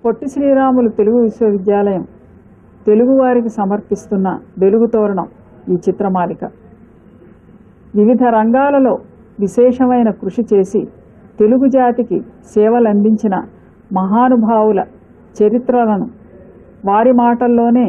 పొట్టి శ్రీరాములు తెలుగు విశ్వవిద్యాలయం తెలుగువారికి సమర్పిస్తున్న వెలుగు తోరణం ఈ చిత్రమాలిక వివిధ రంగాలలో విశేషమైన కృషి చేసి తెలుగు జాతికి సేవలందించిన మహానుభావుల చరిత్రలను వారి మాటల్లోనే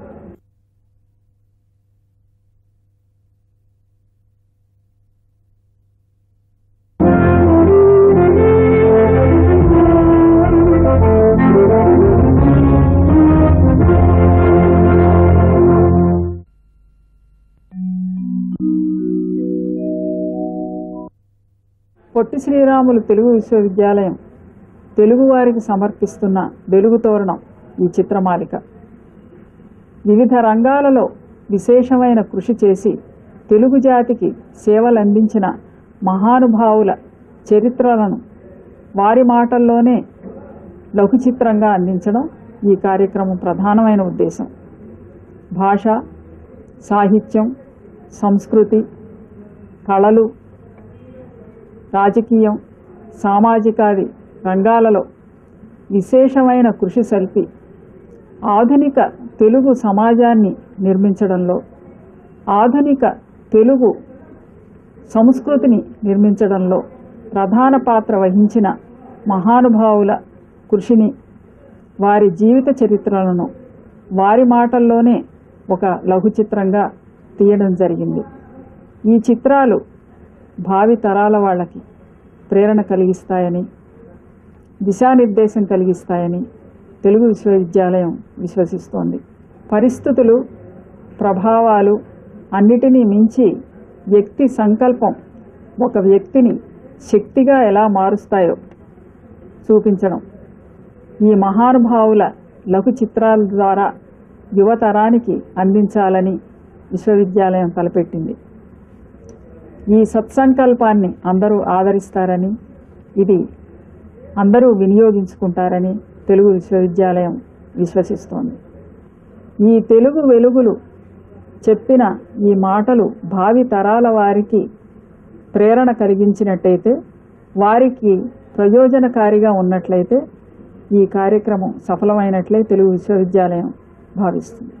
పొట్టి శ్రీరాములు తెలుగు విశ్వవిద్యాలయం తెలుగువారికి సమర్పిస్తున్న వెలుగు తోరణం ఈ చిత్రమాలిక వివిధ రంగాలలో విశేషమైన కృషి చేసి తెలుగు జాతికి సేవలందించిన మహానుభావుల చరిత్రలను వారి మాటల్లోనే లఘు చిత్రంగా అందించడం ఈ కార్యక్రమం ప్రధానమైన ఉద్దేశం భాష సాహిత్యం సంస్కృతి కళలు రాజకీయం సామాజికాది రంగాలలో విశేషమైన కృషి సల్పి ఆధునిక తెలుగు సమాజాన్ని నిర్మించడంలో ఆధునిక తెలుగు సంస్కృతిని నిర్మించడంలో ప్రధాన పాత్ర వహించిన మహానుభావుల కృషిని వారి జీవిత చరిత్రలను వారి మాటల్లోనే ఒక లఘు చిత్రంగా తీయడం జరిగింది ఈ చిత్రాలు భావి తరాల వాళ్ళకి ప్రేరణ కలిగిస్తాయని దిశానిర్దేశం కలిగిస్తాయని తెలుగు విశ్వవిద్యాలయం విశ్వసిస్తోంది పరిస్థితులు ప్రభావాలు అన్నిటినీ మించి వ్యక్తి సంకల్పం ఒక వ్యక్తిని శక్తిగా ఎలా మారుస్తాయో చూపించడం ఈ మహానుభావుల లఘు చిత్రాల ద్వారా యువతరానికి అందించాలని విశ్వవిద్యాలయం తలపెట్టింది ఈ సత్సంకల్పాన్ని అందరూ ఆదరిస్తారని ఇది అందరూ వినియోగించుకుంటారని తెలుగు విశ్వవిద్యాలయం విశ్వసిస్తోంది ఈ తెలుగు వెలుగులు చెప్పిన ఈ మాటలు భావి తరాల వారికి ప్రేరణ కలిగించినట్టయితే వారికి ప్రయోజనకారిగా ఉన్నట్లయితే ఈ కార్యక్రమం సఫలమైనట్లే తెలుగు విశ్వవిద్యాలయం భావిస్తుంది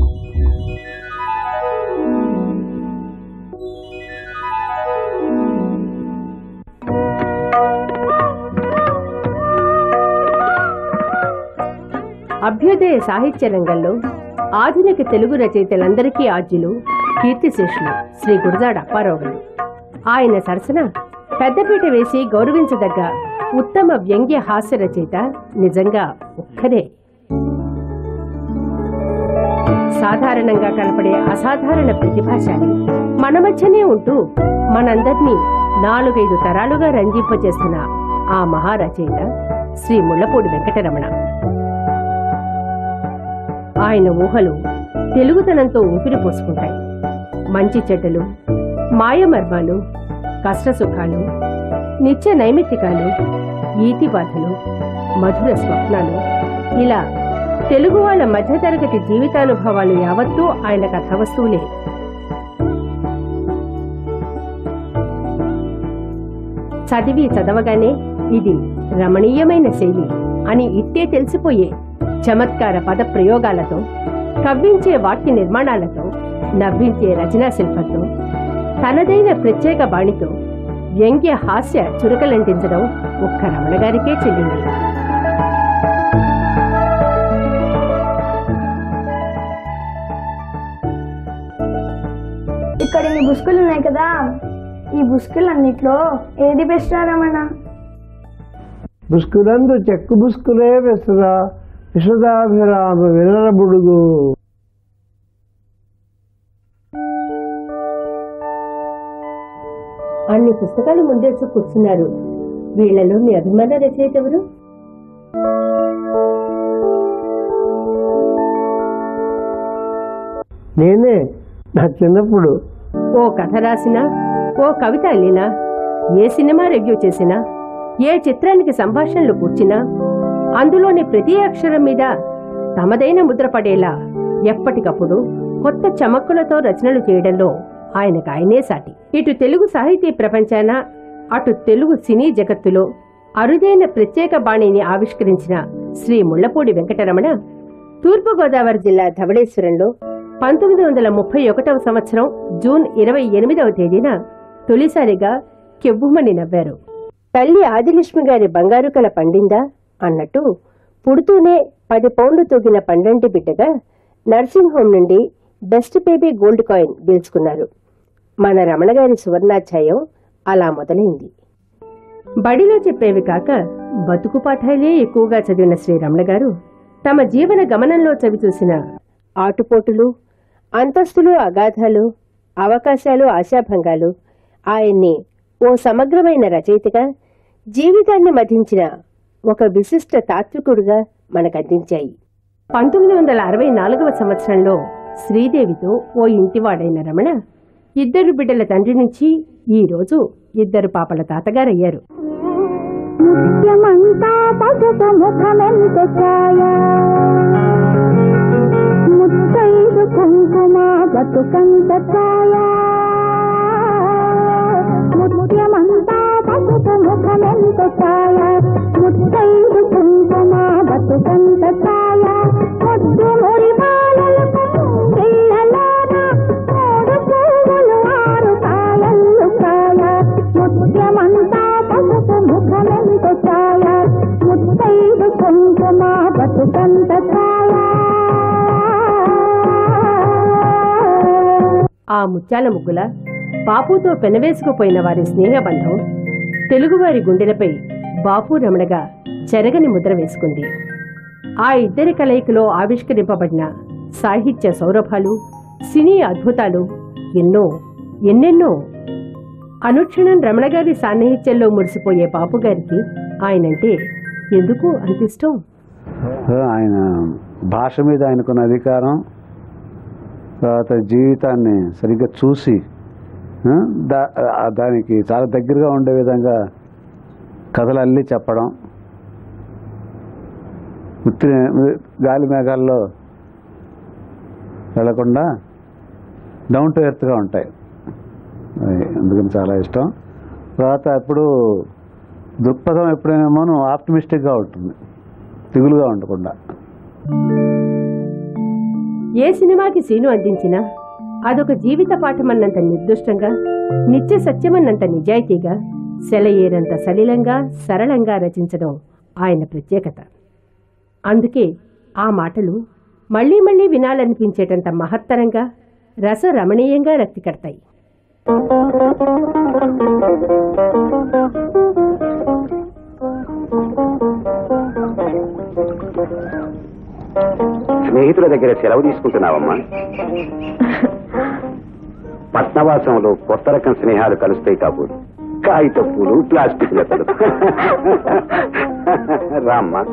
అభ్యుదయ సాహిత్య రంగంలో ఆధునిక తెలుగు రచయితలందరికీ ఆద్యులు కీర్తిశేషులు శ్రీ గురజాడ అప్పారావు గారు ఆయన సరసన పెద్దపీట వేసి గౌరవించదగ్గ ఉత్తమ వ్యంగ్య హాస్య రచయిత నిజంగా ఒక్కరే సాధారణంగా కనపడే అసాధారణ ప్రతిభాశాలి మన మధ్యనే ఉంటూ మనందర్నీ నాలుగైదు తరాలుగా రంజింపజేస్తున్న ఆ మహారచయిత శ్రీ ముళ్లపూడి వెంకటరమణ ఆయన ఊహలు తెలుగుతనంతో ఊపిరి పోసుకుంటాయి మంచి చెడ్డలు మాయమర్మాలు కష్టసుఖాలు నిత్య నైమిత్తికాలు ఈతిబాధలు మధుర స్వప్నాలు ఇలా తెలుగు వాళ్ళ మధ్యతరగతి జీవితానుభవాలు యావత్తూ ఆయన కథావస్తువులే చదివి చదవగానే ఇది రమణీయమైన శైలి అని ఇట్టే తెలిసిపోయే చమత్కార పద ప్రయోగాలతో కవ్వించే వాక్య నిర్మాణాలతో నవ్వించే రచనా శిల్పంతో తనదైన ప్రత్యేక బాణితో వ్యంగ్య హాస్య చురకలంటించడం ఒక్క రమణ గారికే చెల్లింది ఇక్కడ ఇన్ని బుస్కులు ఉన్నాయి కదా ఈ బుస్కులన్నిట్లో ఏది బెస్ట్ రమణ బుస్కులందు చెక్కు బుస్కులే వెసురా విశదాభిరామ వినర బుడుగు అన్ని పుస్తకాలు ముందేసి కూర్చున్నారు వీళ్లలో మీ అభిమాన రచయిత ఎవరు నేనే నా చిన్నప్పుడు ఓ కథ రాసినా ఓ కవిత అల్లినా ఏ సినిమా రివ్యూ చేసినా ఏ చిత్రానికి సంభాషణలు కూర్చినా అందులోని ప్రతి అక్షరం మీద తమదైన ముద్ర పడేలా ఎప్పటికప్పుడు కొత్త చమక్కులతో రచనలు చేయడంలో ఆయనకు ఆయనే సాటి ఇటు తెలుగు సాహితీ ప్రపంచాన అటు తెలుగు సినీ జగత్తులో అరుదైన ప్రత్యేక బాణిని ఆవిష్కరించిన శ్రీ ముళ్లపూడి వెంకటరమణ తూర్పుగోదావరి జిల్లా ధవళేశ్వరంలో పంతొమ్మిది వందల ముప్పై ఒకటవ సంవత్సరం జూన్ ఇరవై ఎనిమిదవ తేదీన తొలిసారిగా కెవ్వుమని నవ్వారు తల్లి ఆదిలక్ష్మి గారి బంగారు కల పండిందా అన్నట్టు పుడుతూనే పది పౌండ్లు తూగిన పండంటి బిడ్డగా నర్సింగ్ హోం నుండి బెస్ట్ బేబీ గోల్డ్ కాయిన్ గెలుచుకున్నారు మన రమణ గారి సువర్ణాధ్యాయం అలా మొదలైంది బడిలో చెప్పేవి కాక బతుకు పాఠాలే ఎక్కువగా చదివిన శ్రీ రమణ గారు తమ జీవన గమనంలో చవిచూసిన ఆటుపోటులు అంతస్తులు అగాధాలు అవకాశాలు ఆశాభంగాలు ఆయన్ని ఓ సమగ్రమైన రచయితగా జీవితాన్ని మధించిన ఒక విశిష్ట తాత్వికుడుగా మనకందించాయి పంతొమ్మిది వందల అరవై నాలుగవ సంవత్సరంలో శ్రీదేవితో ఓ ఇంటివాడైన రమణ ఇద్దరు బిడ్డల తండ్రి నుంచి ఈ రోజు ఇద్దరు పాపల తాతగారయ్యారు ముత్యమంతా పసుపు ముఖమెంత ఛాయ ముత్తైదు కుంకుమ బతుకంత ఛాయ ముత్యమంతా పసుపు ముఖమెంత ఛాయ ముత్తైదు కుంకుమ బతుకంత ఛాయ ముద్దు మురి బాలలకు పిల్లలాన మూడు పువ్వులు ఆరు కాయలు కాయ ముత్యమంతా పసుపు ముఖమెంత ఛాయ ముత్తైదు కుంకుమ బతుకంత ఛాయ ఆ ముత్యాల ముగ్గుల బాపుతో పెనవేసుకుపోయిన వారి స్నేహబంధం తెలుగువారి గుండెలపై బాపు రమణగా చెరగని ముద్ర వేసుకుంది ఆ ఇద్దరి కలయికలో ఆవిష్కరింపబడిన సాహిత్య సౌరభాలు సినీ అద్భుతాలు ఎన్నో ఎన్నెన్నో అనుక్షణం రమణగారి సాన్నిహిత్యంలో మురిసిపోయే బాపుగారికి ఆయనంటే ఎందుకు అంతిష్టం ఆయన భాష మీద ఆయనకున్న అధికారం తర్వాత జీవితాన్ని సరిగ్గా చూసి ఆ, దా ఆ దానికి చాలా దగ్గరగా ఉండే విధంగా కథలు అల్లి చెప్పడం ఉత్తి గాలి మేఘాల్లో వెళ్లకుండా డౌన్ టు ఎర్త్గా ఉంటాయి అది అందుకని చాలా ఇష్టం తర్వాత ఎప్పుడు దృక్పథం ఎప్పుడైనా ఆప్టిమిస్టిక్గా ఉంటుంది దిగులుగా ఉండకుండా ఏ సినిమాకి సీను అందించినా అదొక జీవిత పాఠమన్నంత నిర్దుష్టంగా నిత్య సత్యమన్నంత నిజాయితీగా సెలయేరంత సలిలంగా సరళంగా రచించడం ఆయన ప్రత్యేకత అందుకే ఆ మాటలు మళ్లీ మళ్లీ వినాలనిపించేటంత మహత్తరంగా రసరమణీయంగా రక్తి కడతాయి స్నేహితుల దగ్గర సెలవు తీసుకుంటున్నావమ్మా పట్నవాసంలో కొత్త రకం స్నేహాలు కలుస్తాయి కాబోలు కాగిత పూలు ప్లాస్టిక్ లెక్కలు రామ్మా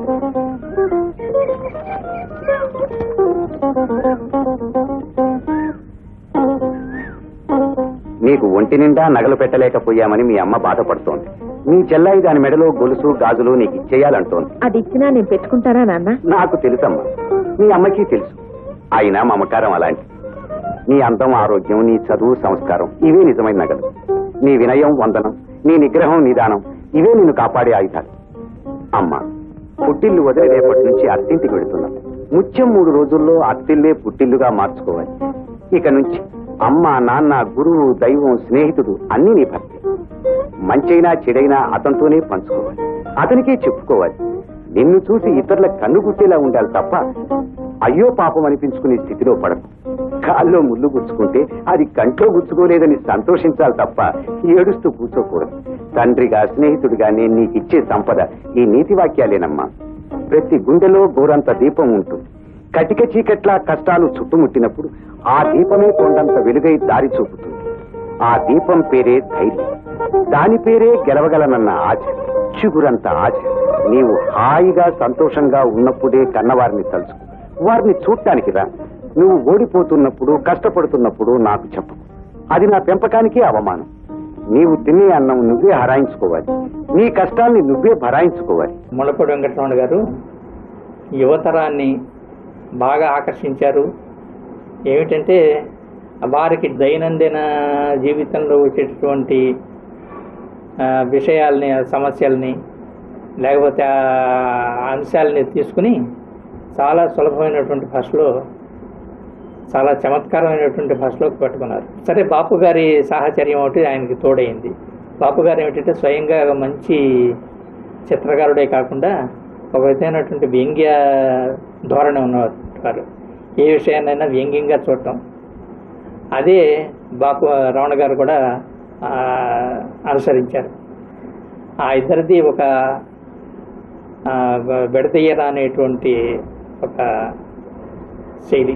నీకు ఒంటి నిండా నగలు పెట్టలేకపోయామని మీ అమ్మ బాధపడుతోంది నీ చెల్లాయి దాని మెడలో గొలుసు గాజులు నీకు ఇచ్చేయాలంటోంది అది ఇచ్చినా నేను పెట్టుకుంటారా నాన్న నాకు తెలుసమ్మా మీ అమ్మకి తెలుసు అయినా మమకారం అలాంటి నీ అందం ఆరోగ్యం నీ చదువు సంస్కారం ఇవే నిజమైన నగలు నీ వినయం వందనం నీ నిగ్రహం నిదానం ఇవే నిన్ను కాపాడే ఆయుధాలు అమ్మా పుట్టిల్లు వదిలి రేపటి నుంచి అత్తింటికి వెళుతున్నాం ముత్యం మూడు రోజుల్లో అత్తిల్లే పుట్టిల్లుగా మార్చుకోవాలి ఇక నుంచి అమ్మ నాన్న గురువు దైవం స్నేహితుడు అన్నీ నీ భర్తే మంచైనా చెడైనా అతనితోనే పంచుకోవాలి అతనికే చెప్పుకోవాలి నిన్ను చూసి ఇతరుల కన్ను గుట్టేలా ఉండాలి తప్ప అయ్యో పాపం అనిపించుకునే స్థితిలో పడకు కాల్లో ముళ్ళు గుచ్చుకుంటే అది కంట్లో గుచ్చుకోలేదని సంతోషించాలి తప్ప ఏడుస్తూ కూర్చోకూడదు తండ్రిగా స్నేహితుడిగా నేను నీకు ఇచ్చే సంపద ఈ నీతి వాక్యాలేనమ్మా ప్రతి గుండెలో గోరంత దీపం ఉంటుంది కటిక చీకట్లా కష్టాలు చుట్టుముట్టినప్పుడు ఆ దీపమే కొండంత వెలుగై దారి చూపుతుంది ఆ దీపం పేరే ధైర్యం దాని పేరే గెలవగలనన్న ఆశ చిగురంత ఆశ నీవు హాయిగా సంతోషంగా ఉన్నప్పుడే కన్నవారిని తలుచుకో వారిని చూడటానికి రా నువ్వు ఓడిపోతున్నప్పుడు కష్టపడుతున్నప్పుడు నాకు చెప్పు అది నా పెంపకానికే అవమానం నీవు తినే అన్నం నువ్వే హరాయించుకోవాలి నీ కష్టాల్ని నువ్వే భరాయించుకోవాలి ముళ్ళపూడి వెంకటరమణ గారు యువతరాన్ని బాగా ఆకర్షించారు ఏమిటంటే వారికి దైనందిన జీవితంలో వచ్చేటటువంటి ఆ, విషయాల్ని ఆ సమస్యల్ని లేకపోతే ఆ అంశాలని తీసుకుని చాలా సులభమైనటువంటి భాషలో చాలా చమత్కారమైనటువంటి భాషలోకి పట్టుకున్నారు సరే బాపు గారి సాహచర్యం ఒకటి ఆయనకి తోడైంది బాపు గారు ఏమిటంటే స్వయంగా మంచి చిత్రకారుడే కాకుండా ఒక విధమైనటువంటి వ్యంగ్య ధోరణి ఉన్నవారు ఏ విషయాన్నైనా వ్యంగ్యంగా చూడటం అదే బాపు రమణ గారు కూడా ఆ, అనుసరించారు ఆ ఇద్దరిది ఒక ఆ, బెడతయ్యర అనేటువంటి ఒక శైలి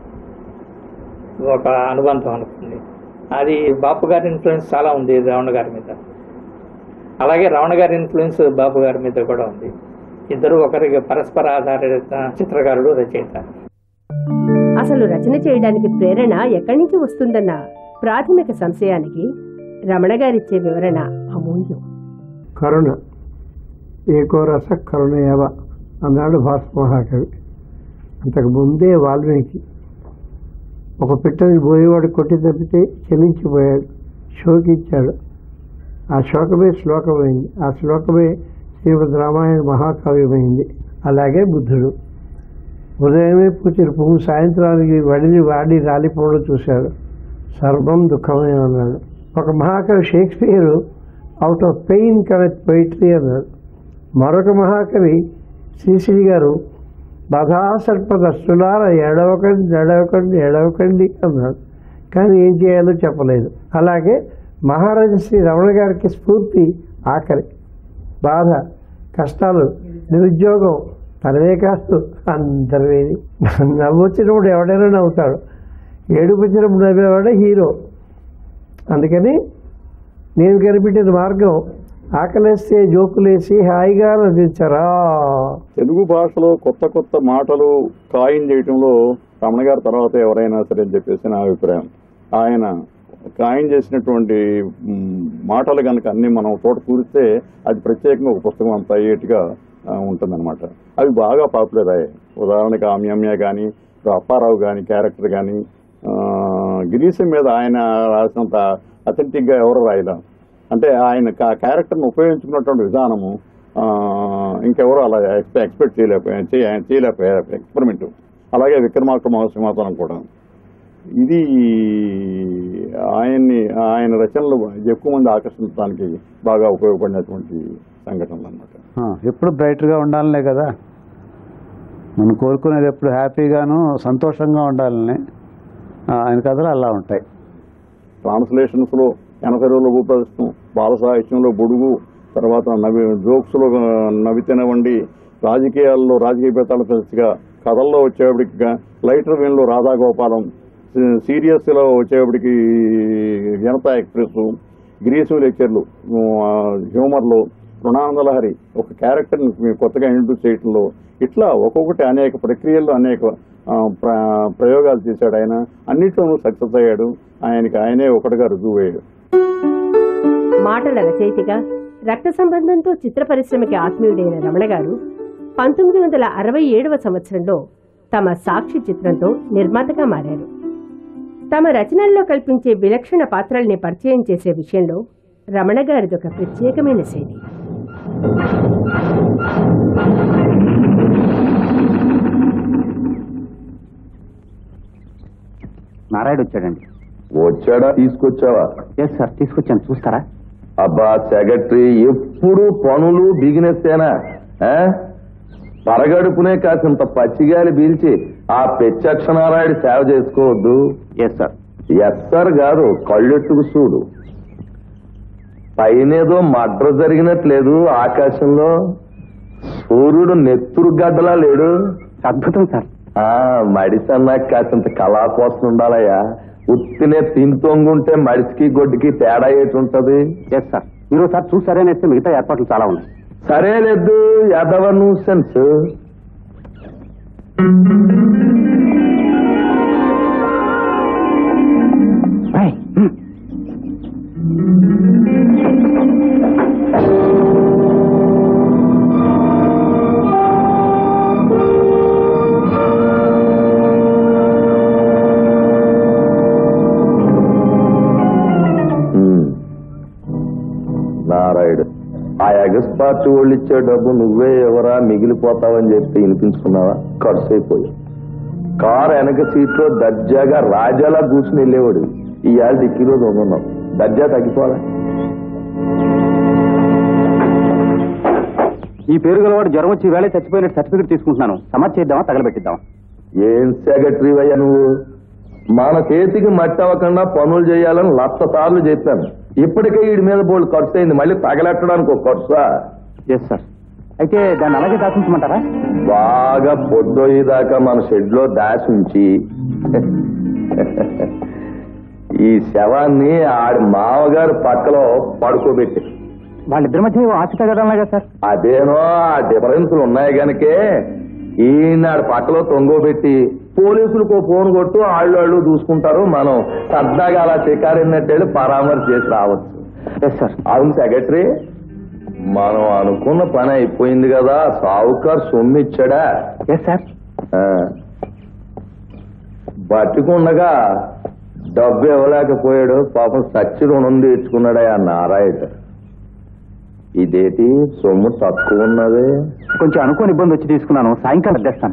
ఒక అనుబంధం అనుకోండి అది బాపు గారి ఇన్ఫ్లుయెన్స్ చాలా ఉంది రావణ గారి మీద అలాగే రావణ గారి ఇన్ఫ్లుయెన్స్ బాపు గారి మీద కూడా ఉంది ఇద్దరు ఒకరికి పరస్పర ఆధారిత చిత్రకారుడు రచయిత అసలు రచన చేయడానికి ప్రేరణ ఎక్కడి నుంచి వస్తుందన్న ప్రాథమిక సంశయానికి రమణ గారిచ్చే వివరణ అమూల్యం కరుణ ఏకో రస కరుణ ఏవ అన్నాడు భారత మహాకవి అంతకు ముందే వాల్మీకి ఒక పిట్టని పోయేవాడు కొట్టి తప్పితే చెలించిపోయాడు శోకించాడు ఆ శోకమే శ్లోకమైంది ఆ శ్లోకమే శ్రీమద్ రామాయణ మహాకావ్యమైంది అలాగే బుద్ధుడు ఉదయమే పూచిన పువ్వు సాయంత్రానికి వడిని వాడి రాలిపోవడం చూశాడు సర్వం దుఃఖమే అన్నాడు ఒక మహాకవి Shakespeare out of pain connect poetry అన్నాడు మరొక మహాకవి శ్రీశ్రీ గారు బధాసర్పదస్తులార ఎడవకండి ఎడవకండి ఎడవకండి అన్నాడు కానీ ఏం చేయాలో చెప్పలేదు అలాగే మహారాజా శ్రీ రమణ గారికి స్ఫూర్తి ఆకలి బాధ కష్టాలు నిరుద్యోగం తనవే కాస్తూ అందరివేది నవ్వు వచ్చినప్పుడు ఎవడైనా నవ్వుతాడు ఏడుపు వచ్చినప్పుడు నవ్వేవాడే హీరో అందుకని నేను కనిపెట్టిన మార్గం ఆకలేస్తే జోకులేసి హాయిగా నవ్వించరా తెలుగు భాషలో కొత్త కొత్త మాటలు కాయిన్ చేయటంలో రమణ గారి తర్వాత ఎవరైనా సరే అని చెప్పేసి నా అభిప్రాయం ఆయన కాయిన్ చేసినటువంటి మ్, మాటలు కనుక అన్ని మనం తోట కూరిస్తే అది ప్రత్యేకంగా ఒక పుస్తకం అంత అయ్యేట్టుగా ఉంటుందన్నమాట అవి బాగా పాపులర్ అయ్యాయి ఉదాహరణకి ఆమ్యమ్య కానీ అప్పారావు కానీ క్యారెక్టర్ కానీ గిరీశం మీద ఆయన రాసినంత అథెంటిక్గా ఎవరు రాయలా అంటే ఆయన కా- క్యారెక్టర్ను ఉపయోగించుకున్నటువంటి విధానము ఆ, ఇంకెవరు అలా ఎక్స్పె- ఎక్స్పెక్ట్ చేయలేకపోయారు చేయ- చేయలేకపోయారు ఎక్స్పెరిమెంట్ అలాగే విక్రమార్క మహాసింహాసనం కూడా ఇది ఆయన్ని ఆయన రచనలు ఎక్కువ మంది ఆకర్షించడానికి బాగా ఉపయోగపడినటువంటి సంఘటనలు అన్నమాట ఆ, ఎప్పుడు బ్రైట్గా ఉండాలనే కదా మనం కోరుకునేది ఎప్పుడు హ్యాపీగాను సంతోషంగా ఉండాలని ఆ, ఆయన కథలు అలా ఉంటాయి ట్రాన్స్లేషన్స్ లో ఎనసరిలో భూప్రదర్శనం బాల సాహిత్యంలో బొడుగు తర్వాత నవి జోక్స్ లో నవ్వి తినవండి రాజకీయాల్లో రాజకీయ పేతాల ప్రశస్తిగా కథల్లో వచ్చేప్పటికి లైటర్ వేన్ లో రాధాగోపాలం సీరియస్ లో వచ్చేప్పటికి జనతా ఎక్స్ప్రెస్ గ్రీసు లెక్చర్లు హ్యూమర్ లో రుణానందలహరి ఒక క్యారెక్టర్ కొత్తగా ఇంట్రడ్యూస్ చేయటంలో ఇట్లా ఒక్కొక్కటి అనేక ప్రక్రియల్లో అనేక ఆ, ప్ర- ప్రయోగాలు చేశాడు ఆయన అన్నిట్లోనూ సక్సెస్ అయ్యాడు ఆయనకి ఆయనే ఒకటిగా రుజువు అయ్యాడు మాటల రచయితగా రక్త సంబంధంతో చిత్ర పరిశ్రమకి ఆత్మీయుడైన రమణ గారు పంతొమ్మిది వందల అరవై ఏడవ సంవత్సరంలో తమ సాక్షి చిత్రంతో నిర్మాతగా మారారు తమ రచనల్లో కల్పించే విలక్షణ పాత్రల్ని పరిచయం చేసే విషయంలో రమణ గారిదొక ప్రత్యేకమైన శైలి నారాయణ వచ్చాడండి వచ్చాడా తీసుకొచ్చావా ఎస్ సార్ తీసుకొచ్చాను చూస్తారా అబ్బా సెక్రటరీ ఎప్పుడు పనులు బిగినెస్తేనా ఆ? పరగడుపునే కాసింత పచ్చిగాలి పీల్చి ఆ పెచ్చక్షనారాయుడు సేవ చేసుకోవద్దు ఎస్ సార్ ఎస్సార్ కాదు కళ్ళెట్టుకు చూడు పైనేదో మడ్ర జరిగినట్లేదు ఆకాశంలో సూర్యుడు నెత్తురు గడ్డలా లేడు అద్భుతం సార్ ఆ మడిసన్నా కాసింత కళా కోసం ఉండాలయ్యా ఉత్తినే తింతొంగుంటే మడిసికి గొడ్డుకి తేడా ఏటి ఉంటది ఎస్ సార్ మీరు ఒకసారి చూసారని వస్తే మిగతా ఏర్పాట్లు చాలా ఉన్నాయి సరే లేదు యాదవ సెన్స్ నారాయుడు ఆ ఎగస్ పార్టీ వాళ్ళు ఇచ్చే డబ్బు నువ్వే ఎవరా మిగిలిపోతావని చెప్పి వినిపించుకున్నావా ఖర్చు అయిపోయి కారు వెనక సీట్లో దర్జాగా రాజాలా కూర్చుని వెళ్ళేవాడు ఈ ఏళ్ళ డిక్కీలో దొంగన్నావు దర్జా తగ్గిపోవాలా ఈ పేరు గలవాడు జ్వరం వచ్చి వేళ చచ్చిపోయినట్టు సర్టిఫికెట్ తీసుకుంటున్నాను సమర్ చేద్దామా తగలబెట్టిద్దామా ఏం సెక్రటరీ అయ్యా నువ్వు మన చేతికి మట్టి అవ్వకుండా పనులు చేయాలని లక్ష సార్లు చెప్పాను ఇప్పటికే వీడి మీద బోల్డ్ ఖర్చు అయింది మళ్ళీ తగలెట్టడానికి ఒక ఖర్చా ఎస్ సార్ అయితే దాన్ని అలాగే దాచుంచమంటారా బాగా పొద్దోయేదాకా మన షెడ్ లో దాచి ఉంచి ఈ శవాన్ని ఆడి మామగారు పక్కలో పడుకోబెట్టి వాళ్ళిద్దరి మధ్య ఆశ తగ్గడంలాగా సార్ అదేనో ఆ డిఫరెన్స్లు ఉన్నాయి గనకే ఈనాడు పక్కలో తొంగోబెట్టి పోలీసులకు ఫోన్ కొట్టు ఆళ్ళు వాళ్ళు చూసుకుంటారు మనం సరదాగా అలా షికారినట్టు పరామర్శ చేసి రావచ్చు ఎస్ సార్ అవును సెక్రటరీ మనం అనుకున్న పని అయిపోయింది కదా సావుకారు సొమ్ము ఇచ్చాడా ఎస్ సార్ ఆ. బతికుండగా డబ్బు ఇవ్వలేకపోయాడు పాపం సచ్చి రుణం తీర్చుకున్నాడా ఆ నారాయణ ఇదేటి సొమ్ము తక్కువ ఉన్నది కొంచెం అనుకోని ఇబ్బంది వచ్చి తీసుకున్నాను సాయంకాలం అడ్డేస్తాను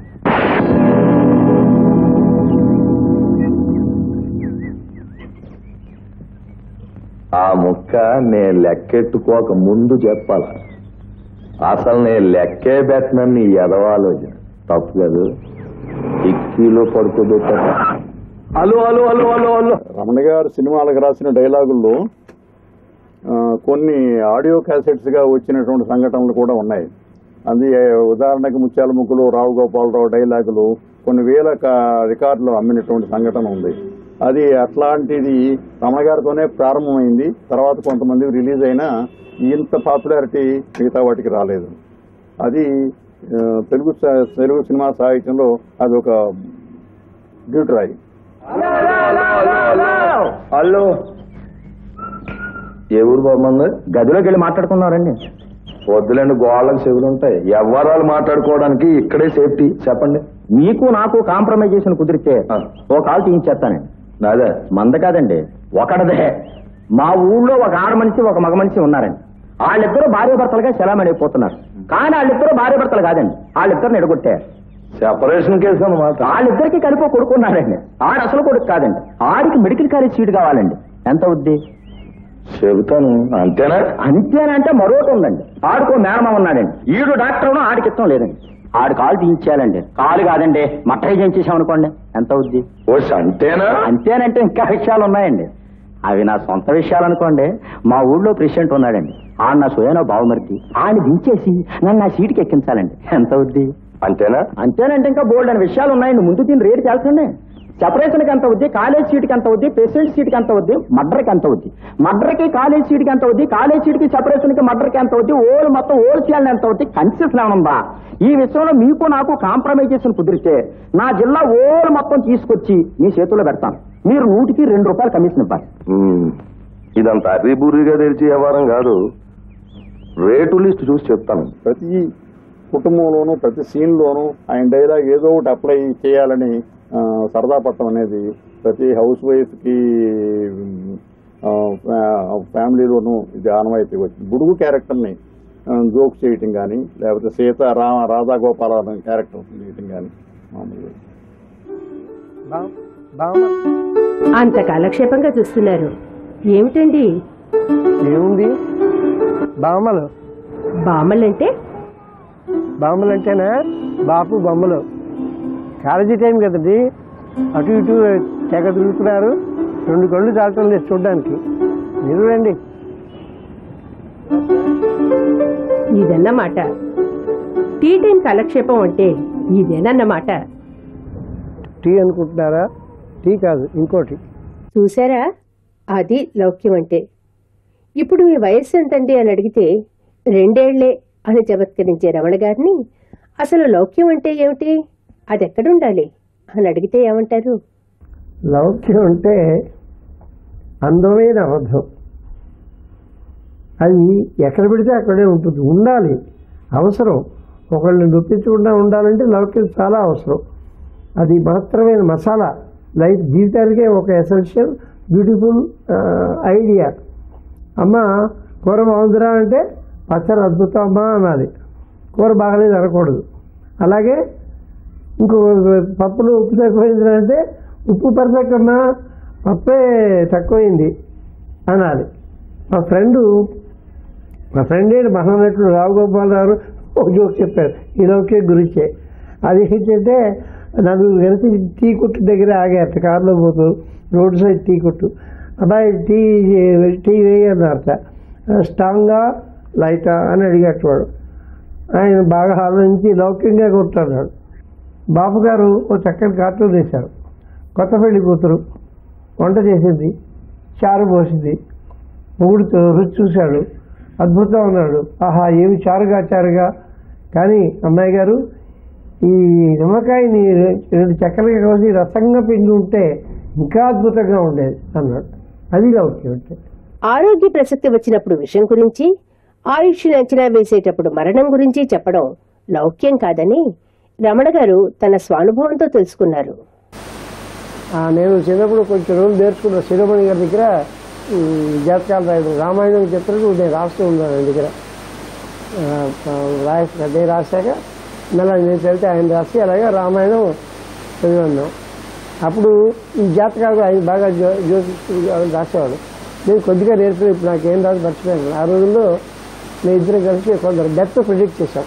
ఆ ముక్క నేను లెక్కెట్టుకోక ముందు చెప్పాల అసలు నేను లెక్కే పెట్టనని నీ ఎదవాలోచన తప్పు కాదు ఇక్కీలో పడుకోబెట్టా hello hello hello hello hello Ramana గారు సినిమాలకు రాసిన డైలాగుల్లో ఆ, కొన్ని ఆడియో క్యాసెట్స్ గా వచ్చినటువంటి సంఘటనలు కూడా ఉన్నాయి అది ఏ, ఉదాహరణకి ముత్యాల ముగ్గులు రావు గోపాలరావు డైలాగులు కొన్ని వేల క- రికార్డులు అమ్మినటువంటి సంఘటన ఉంది అది అట్లాంటిది రమణ గారితోనే ప్రారంభమైంది తర్వాత కొంతమంది రిలీజ్ అయినా ఇంత పాపులారిటీ మిగతా వాటికి రాలేదు అది ఆ, తెలుగు సా- తెలుగు సినిమా సాహిత్యంలో అది ఒక డ్యూట్రాయి హలో ఏ ఊరు బాగుంది గదిలోకి వెళ్ళి మాట్లాడుకున్నారండి వద్దులేండి గోళ్ళకి చెవులు ఉంటాయి ఎవరాలు మాట్లాడుకోవడానికి ఇక్కడే సేఫ్టీ చెప్పండి మీకు నాకు కాంప్రమైజేషన్ కుదిరితే ఆ. ఓ కాల్ తీయించేస్తానండి నాదే మంద కాదండి ఒకడదే మా ఊళ్ళో ఒక ఆడ మనిషి ఒక మగ మనిషి ఉన్నారండి వాళ్ళిద్దరూ భార్య భర్తలుగా సెలమణిపోతున్నారు కానీ వాళ్ళిద్దరూ భార్య భర్తలు కాదండి వాళ్ళిద్దరిని ఎడగొట్టారు సెపరేషన్ కేసు అన్నమాట వాళ్ళిద్దరికి కలిపి ఒక కొడుకున్నారండి ఆడ అసలు కొడుకు కాదండి ఆడికి మెడికల్ కాలేజ్ సీట్ కావాలండి ఎంత అవుద్ది చెబుతాను అంతేనా అంతేనంటే మరొకటి ఉందండి ఆడికో మేనమా ఉన్నాడండి ఈడు డాక్టర్ ఆడికి ఇష్టం లేదండి ఆడు కాలు తీయించాలండి కాలు కాదండి మట్టై చేయించేసామనుకోండి ఎంత అవుద్ది ఓ అంతేనా అంతేనంటే ఇంకా విషయాలు ఉన్నాయండి అవి నా సొంత విషయాలు అనుకోండి మా ఊళ్ళో ప్రెసిడెంట్ ఉన్నాడండి ఆడు నా సోయనో బావమరిది ఆయన దించేసి నన్ను నా సీటుకి ఎక్కించాలండి ఎంత అవుద్ది అంతేనా అంతేనంటే ఇంకా బోల్డ్ అని విషయాలు ఉన్నాయండి ముందు దీని రేటు తెలుసండి సెపరేషన్కి ఎంత అవుద్ది కాలేజ్ సీట్కి ఎంత అవుద్ది ప్రెసిడెంట్ సీట్కి ఎంత అవుద్ది మర్డర్కి ఎంత అవుద్ది మర్డర్కి కాలేజ్ సీట్కి ఎంత అవుద్ది కాలేజ్ సీట్కి సెపరేషన్కి మర్డర్కి ఎంత అవుద్ది ఓల్ మొత్తం ఓల్ చేయాలని ఎంత అవుద్ది కన్సెషన్ ఏమనుందా ఈ విషయంలో మీకు నాకు కాంప్రమైజేషన్ కుదిరితే నా జిల్లా ఓల్ మొత్తం తీసుకొచ్చి మీ చేతుల్లో పెడతాను మీరు నూటికి రెండు రూపాయలు కమిషన్ ఇవ్వాలి ఉమ్, ఇదంతా అర్రీబుర్రిగా తెలిసే వ్యవహారం కాదు రేటు లిస్ట్ చూసి చెప్తాను ప్రతి కుటుంబంలోనూ ప్రతి సీన్లోనూ ఆయన డైలాగ్ ఏదో ఒకటి అప్లై చేయాలని ఆ, సరదా పట్టడం అనేది ప్రతి హౌస్ వైఫ్కి ఫ్యామిలీలోనూ ఇది ఆనవాయితీ వచ్చింది బుడుగు క్యారెక్టర్ని జోక్ చేయటం కానీ లేకపోతే సీత రామ రాధా గోపాల క్యారెక్టర్ చేయటం కానీ మామూలుగా అంత కాలక్షేపంగా చూస్తున్నారు ఏమిటండి ఏముంది బామ్మలు బామ్మలంటే బామ్మలు అంటేనా బాపు బొమ్మలు కాలేజీ టైం కదండి అటు ఇటు తెగ తిరుగుతున్నారు రెండు కళ్ళు చాలటం లేదు చూడడానికి మీరు రండి ఇదన్నమాట టీ టైం కాలక్షేపం అంటే ఇదేనన్నమాట టీ అనుకుంటున్నారా టీ కాదు ఇంకోటి చూసారా అది లౌక్యం అంటే ఇప్పుడు మీ వయస్సు ఎంతండి అని అడిగితే రెండేళ్లే అని చమత్కరించే రమణ గారిని అసలు లౌక్యం అంటే ఏమిటి అది ఎక్కడుండాలి అని అడిగితే ఏమంటారు లౌక్యం అంటే అందమైన అబద్ధం అది ఎక్కడ పెడితే అక్కడే ఉంటుంది ఉండాలి అవసరం ఒకళ్ళని నొప్పించకుండా ఉండాలంటే లౌక్యం చాలా అవసరం అది మాత్రమైన మసాలా లైఫ్ జీవితానికే ఒక ఎసెన్షియల్ బ్యూటిఫుల్ ఐడియా అమ్మ కూర బాగుందిరా అంటే పచ్చడి అద్భుతమా అనాలి కూర బాగలేదు అనకూడదు అలాగే ఇంకో పప్పులో ఉప్పు తక్కువైంది అంటే ఉప్పు పర్ఫెక్ట్ ఉన్నా పప్పే తక్కువైంది అనాలి మా ఫ్రెండు మా ఫ్రెండ్ ఏంటి మహానటుడు రావు గోపాలరావు ఒక జోక్ చెప్పారు ఈ లోకే గురించే అది ఏంటంటే నలుగురు కలిసి టీ కొట్టు దగ్గర ఆగారట కారులో పోతూ రోడ్ సైడ్ టీ కొట్టు అబ్బాయి టీ టీ వేయన్నారట స్ట్రాంగ్గా లైటా అని అడిగేట వాడు ఆయన బాగా ఆలోచించి లౌక్యంగా కొట్టున్నాడు బాబు గారు ఓ చక్కని కార్టూన్ వేశారు కొత్త పెళ్లి కూతురు వంట చేసింది చారు పోసింది మొగుడుతో రుచి చూశాడు అద్భుతం ఉన్నాడు ఆహా ఏమి చారుగా చారుగా కానీ అమ్మాయి గారు ఈ నిమ్మకాయని రెండు చెక్కలుగా కోసి రసంగా పిండి ఉంటే ఇంకా అద్భుతంగా ఉండేది అన్నాడు అది లౌక్యం అంటే ఆరోగ్య ప్రసక్తి వచ్చినప్పుడు విషయం గురించి ఆయుష్ని అంచనా వేసేటప్పుడు మరణం గురించి చెప్పడం లౌక్యం కాదని రమణ గారు తన స్వానుభవంతో తెలుసుకున్నారు ఆ, నేను చిన్నప్పుడు కొంచెం రోజులు నేర్చుకున్న శిరోమణి గారి దగ్గర ఉమ్, జాతకాలు రాయడం రామాయణం చెప్తున్నట్టు నేను రాస్తూ ఉన్నాను ఆయన దగ్గర ఆ, ఆ, రాయ నేను రాశాక మళ్ళీ నేను వెళ్తే ఆయన రాసి అలాగే రామాయణం చదివాను అప్పుడు ఈ జాతకాలు ఆయన బాగా జ్యో- జ్యోతిష్కుడు ఆయన రాసేవాడు నేను కొద్దిగా నేర్చుకుని ఇప్పుడు నాకు ఏం రాదు మర్చిపోయాను ఆ రోజుల్లో మేము ఇద్దరం కలిసి కొందరు డెత్ ప్రిడిక్ట్ చేశాం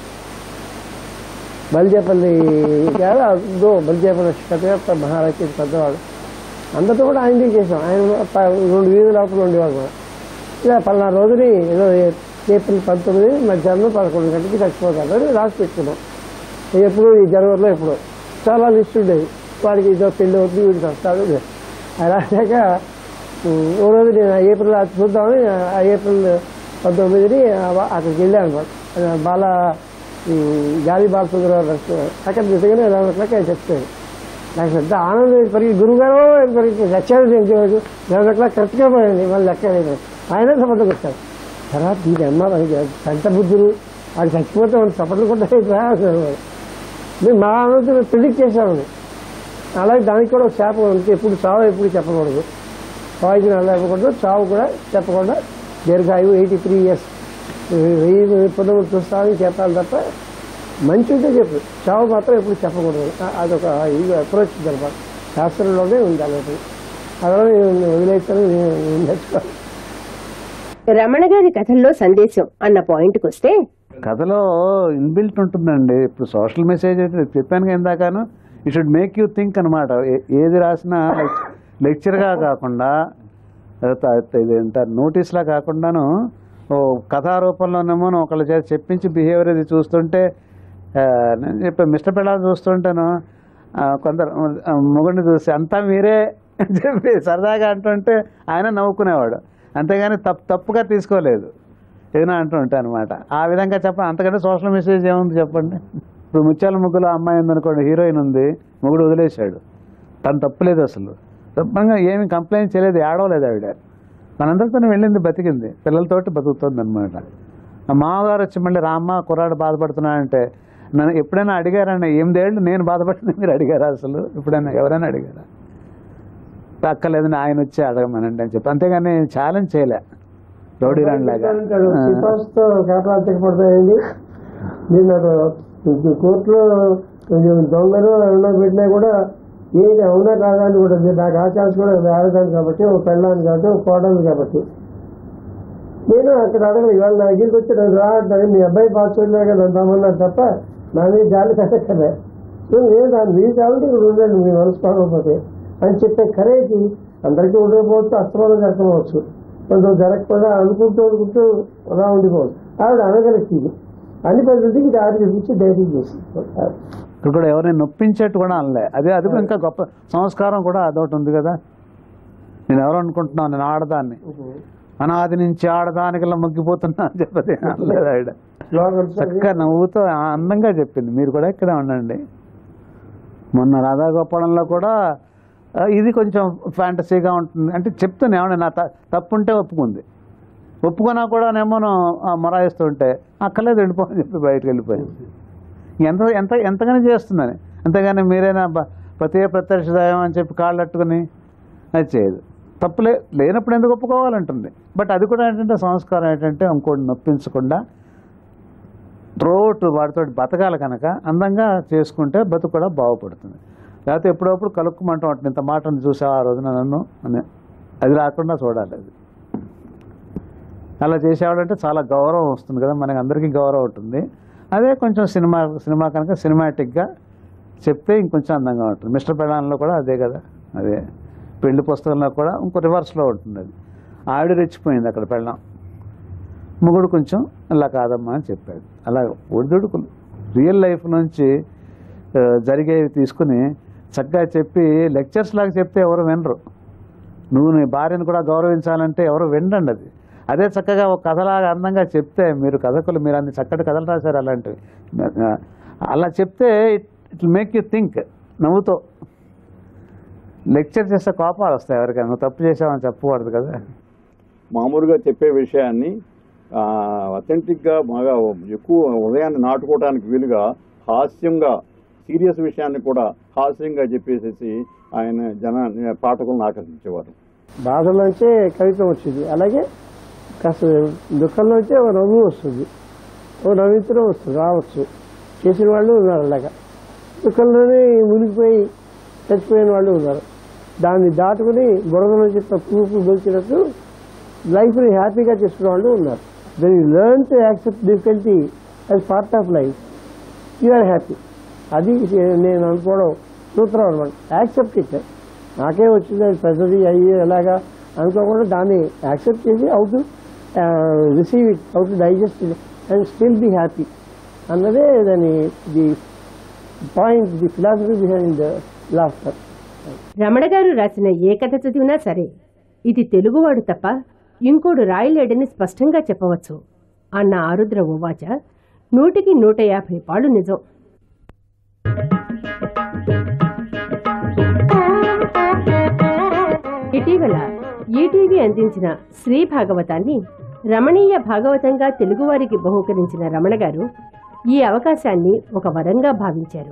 బలిజేపల్లి గారు అదో బలిజేపల్లి కథ మహారాజు పెద్దవాడు అందరితో కూడా ఆయనదే చేసాం ఆయన ప- రెండు వీధుల లోపల ఉండేవాడు కూడా ఇలా పలానా రోజుని ఏదో ఏ- ఏప్రిల్ పంతొమ్మిది మధ్యాహ్నం పదకొండు గంటలకి చచ్చిపోతారు అని రాసి పెట్టుకున్నాం ఎప్పుడు ఈ జనవరిలో ఎప్పుడు చాలా లిస్ట్ ఉండేది వాడికి ఇదో పెళ్ళి అవుతుంది వీడికి వస్తాడు ఇది. అది రాశాక ఉమ్, ఓ రోజు నేను ఆ ఏప్రిల్ అది చూద్దామని ఆ ఏప్రిల్ పంతొమ్మిదిని ఆ వా- అక్కడికి వెళ్ళాను అనమాట బాల ఉమ్, గాలి బాలసుందరరావు రెస్టారెంట్ అక్కడ నిజంగానే లెవెన్ ఓ క్లాక్ ఆయన చెప్తాడు నాకు పెద్ద ఆనందం పరిగి గురుగారు పరిగి వచ్చాడు నేను చేయలేదు లెవెన్ ఓ క్లాక్ కరెక్ట్గా పోయింది మళ్ళీ లెక్క లేదు ఆయన సంబంధం వచ్చారు తర్వాత దీని అమ్మ మనకి సంత బుద్ధులు వాడు చచ్చిపోతే మనం చప్పట్లు కూడా మేము మా ఆనందం ప్రిడిక్ట్ చేసాము అలాగే దానికి కూడా ఒక శాపం ఉంది ఎప్పుడు చావు ఎప్పుడు చెప్పకూడదు పాయిజన్ అలా ఇవ్వకూడదు చావు కూడా చెప్పకుండా దీర్ఘాయువు ఎయిటీ త్రీ ఇయర్స్ వెయ్యి పొద్దులు చూస్తామని చెప్పాలి తప్ప మంచి ఉంటే చెప్పు చావు మాత్రం ఎప్పుడు చెప్పకూడదు ఆ- అదొక ఇది అప్రోచ్ అనమాట శాస్త్రంలోనే ఉంది అలాంటి అలా నేను వదిలేస్తాను నేను నేను నేర్చుకోవాలి రమణ గారి కథల్లో సందేశం అన్న పాయింట్కి వస్తే కథలో ఇన్బిల్ట్ ఉంటుందండి ఇప్పుడు సోషల్ మెసేజ్ అయితే చెప్పాను కదా ఇందాకను ఈ షుడ్ మేక్ యూ థింక్ అనమాట ఏది రాసినా లెక్చర్గా కాకుండా తర్వాత ఇది ఏంటారు నోటీస్లా కాకుండాను ఓ కథా రూపంలోనేమో ఒకళ్ళ చేత చెప్పించి బిహేవియర్ ఇది చూస్తుంటే ఆ, నేను చెప్పాను మిస్టర్ పిల్లలు చూస్తుంటాను ఆ, కొందరు ఆ, మొగుడిని చూసి అంతా మీరే అని చెప్పి సరదాగా అంటుంటే ఆయన నవ్వుకునేవాడు అంతేగాని తప్పు తప్పుగా తీసుకోలేదు ఏదైనా అంటుంటా అనమాట ఆ విధంగా చెప్పండి అంతకంటే సోషల్ మెసేజ్ ఏముంది చెప్పండి ఇప్పుడు ముత్యాల ముగ్గులో అమ్మాయి ఉందనుకోండి హీరోయిన్ ఉంది మొగుడు వదిలేశాడు తను తప్పులేదు అసలు శుభ్రంగా ఏమి కంప్లైంట్ చేయలేదు ఏడవలేదు ఆవిడ మనందరితో వెళ్ళింది బతికింది పిల్లలతోటి బతుకుతుంది అనమాట ఆ మామగారు వచ్చి మళ్ళీ రామ్మ కుర్రాడు బాధపడుతున్నాడంటే నన్ను ఎప్పుడైనా అడిగారన్న ఎనిమిదేళ్ళు నేను బాధపడింది మీరు అడిగారా అసలు ఎప్పుడైనా ఎవరైనా అడిగారా అక్కర్లేదని ఆయన వచ్చి అడగమనండి అని చెప్పి అంతేగాని ఛాలెంజ్ చేయలే రౌడీ రాణి లాగా ఆ. సిఫార్సుతో కాపలాంతకి పడతాయండి నేను నాకు కోర్టులో కొంచెం దొంగలు ఎవరో పెట్టినా కూడా ఏది అవునా కాదా అని కూడా ఉంది. నాకు ఆ ఛాన్స్ కూడా ఆడదాను కాబట్టి ఒక పెళ్ళాను కాబట్టి ఒక కోడలు కాబట్టి నేను అక్కడ అడగను ఇవాళ నా దగ్గరికి వచ్చి నేను రావట్లేదు మీ అబ్బాయి పాస్పోర్ట్ కదా అంటామన్నాను తప్ప నా మీద జాలి కట్టక్కర్లే సో నేను దాన్ని మీరు కాబట్టి ఇక్కడ ఉండండి మీ మనసు పడకపోతే అని చెప్పే కరేజ్ అందరికీ ఉండకపోవచ్చు అస్తమానం జరగవచ్చు కొంచెం జరగకపోతే అనుకుంటూ అనుకుంటూ అలా ఉండిపోవచ్చు ఆవిడ అనగలిగింది అన్ని పద్ధతికి ఇది ఆవిడ చూపించి ధైర్యం చేసింది ఇక్కడ కూడా ఎవరిని నొప్పించేట్టు కూడా అనలే అదే అది కూడా ఇంకా గొప్ప సంస్కారం కూడా అదొకటి ఉంది కదా నేను ఎవరు అనుకుంటున్నాను నేను ఆడదాన్ని అనాది నుంచి ఆడదానికల్లా మొగ్గిపోతున్నా అని చెప్పది అనలేదు ఆవిడ చక్కగా నవ్వుతో అందంగా చెప్పింది మీరు కూడా ఇక్కడే ఉండండి మొన్న రాధాగోపాలంలో కూడా ఆ, ఇది కొంచెం ఫ్యాంటసీగా ఉంటుంది అంటే చెప్తాను ఏమన్నా నా త- తప్పుంటే ఒప్పుకుంది ఒప్పుకున్నా కూడా నేమో మొరాయిస్తుంటే అక్కర్లేదు వెళ్ళిపోని చెప్పి బయటకు వెళ్ళిపోయింది ఎంత ఎంత ఎంతగానో చేస్తుందని అంతేగాని మీరైనా బ- ప్రతి ప్రత్యక్ష దైవం అని చెప్పి కాళ్ళు అట్టుకుని అది చేయదు తప్పులే లేనప్పుడు ఎందుకు ఒప్పుకోవాలంటుంది బట్ అది కూడా ఏంటంటే సంస్కారం ఏంటంటే ఇంకోటి నొప్పించకుండా త్రోట్ వాటితో బతకాలి కనుక అందంగా చేసుకుంటే బతుకు కూడా బాగుపడుతుంది లేకపోతే ఎప్పుడప్పుడు కలుక్కుమంటూ ఉంటుంది ఇంత మాటను చూసావా ఆ రోజున నన్ను అని అది రాకుండా చూడాలి అది అలా చేసేవాడంటే చాలా గౌరవం వస్తుంది కదా మనకి అందరికీ గౌరవం ఉంటుంది అదే కొంచెం సినిమా సినిమా కనుక సినిమాటిక్గా చెప్తే ఇంకొంచెం అందంగా ఉంటుంది మిస్టర్ పెళ్ళాన్లో కూడా అదే కదా అదే పెళ్లి పుస్తకంలో కూడా ఇంకో రివర్స్లో ఉంటుంది అది ఆవిడ రెచ్చిపోయింది అక్కడ పెళ్ళాం మొగుడు కొంచెం ఇలా కాదమ్మా అని చెప్పాడు అలా ఒడిదుడుకులు రియల్ లైఫ్ నుంచి ఆ, జరిగేవి తీసుకుని చక్కగా చెప్పి లెక్చర్స్ లాగా చెప్తే ఎవరు వినరు నువ్వు నీ భార్యను కూడా గౌరవించాలంటే ఎవరు వినండి అది అదే చక్కగా ఒక కథలాగా అందంగా చెప్తే మీరు కథకులు మీరు అన్ని చక్కటి కథలు రాశారు అలాంటివి ఆ, అలా చెప్తే it it make you think నవ్వుతో లెక్చర్ చేస్తే కోపాలు వస్తాయి ఎవరికైనా నువ్వు తప్పు చేసావని చెప్పకూడదు కదా మామూలుగా చెప్పే విషయాన్ని అథెంటిక్గా బాగా ఎక్కువ ఉదయాన్ని నాటుకోవడానికి వీలుగా హాస్యంగా సీరియస్ విషయాన్ని కూడా హాస్యంగా చెప్పేసేసి ఆయన జన పాఠకులను ఆకర్షించేవారు బాధలోంచే కవిత్వం వచ్చింది అలాగే కాస్త దుఃఖంలోంచే ఒక నవ్వు వస్తుంది ఓ నవ్వించడం వస్తుంది రావచ్చు చేసిన వాళ్ళు ఉన్నారు అలాగా దుఃఖంలోనే మునిగిపోయి చచ్చిపోయిన వాళ్ళు ఉన్నారు దాన్ని దాటుకుని బురద నుంచి తూపు దొరికినట్టు లైఫ్ని హ్యాపీగా చేసుకున్న వాళ్ళు ఉన్నారు then learn to accept difficulty as part of life or happy అది నేను అనుకోవడం సూత్రం అనమాట యాక్సెప్ట్ ఇట్ నాకే వచ్చింది అది పెద్దది అయ్యి ఎలాగా అనుకోకుండా దాన్ని యాక్సెప్ట్ చేసి how to receive it how to digest it and still be happy అన్నదే దాని the point the philosophy behind laughter Ramana గారు రాసిన ఏ కథ చదివినా సరే ఇది తెలుగువాడు తప్ప ఇంకోడు రాయలేడని స్పష్టంగా చెప్పవచ్చు అన్న ఆరుద్ర ఉవాచ నూటికి నూట యాభై పాళ్ళు నిజం ఇటీవల ఈటీవీ అందించిన శ్రీ భాగవతాన్ని రమణీయ భాగవతంగా తెలుగువారికి బహూకరించిన రమణ గారు ఈ అవకాశాన్ని ఒక వరంగా భావించారు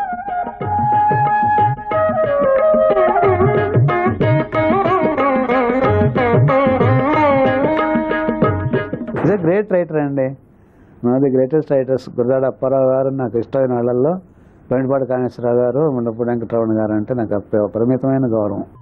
ఇదే గ్రేట్ రైటర్ అండి నాది గ్రేటెస్ట్ రైటర్స్ గురదాడ అప్పారావు గారు నాకు ఇష్టమైన వాళ్ళల్లో బెండపాటి కామేశ్వరరావు గారు ముండపూడి వెంకటరమణ గారు అంటే నాకు అప్ప- అపరిమితమైన గౌరవం